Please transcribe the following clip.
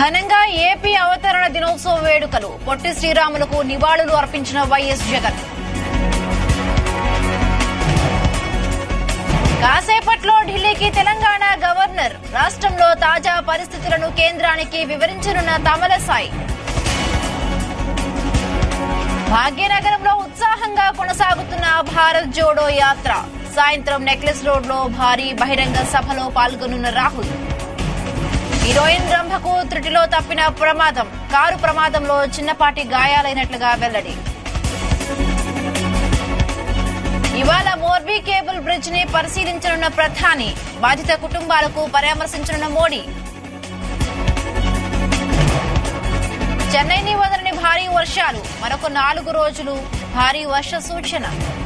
ఘనంగా ఏపీ అవతరణ దినోత్సవ వేడుకలు పొట్టి శ్రీరాములకు నివాళులు అర్పించిన వైఎస్ జగన్ కాసేపట్లో ఢిల్లీకి తెలంగాణ గవర్నర్ రాష్ట్రంలో తాజా పరిస్థితులను కేంద్రానికి వివరించనున్న తమలసాయి భాగ్యనగరంలో ఉత్సాహంగా కొనసాగుతున్న భారత్ జోడో యాత్ర సాయంత్రం నెక్లెస్ రోడ్ లో భారీ బహిరంగ సభలో పాల్గొనున్న రాహుల్ హీరోయిన్ రంభకు త్రుటిలో తప్పిన ప్రమాదం కారు ప్రమాదంలో చిన్నపాటి గాయాలైనట్లుగా వెల్లడి ఇవాళ మోర్బీ కేబుల్ బ్రిడ్జ్ ని పరిశీలించనున్న ప్రధాని బాధిత కుటుంబాలకు పరామర్శించనున్న మోడీ చెన్నైని వదలని భారీ వర్షాలు మరొక నాలుగు రోజులు భారీ వర్ష సూచన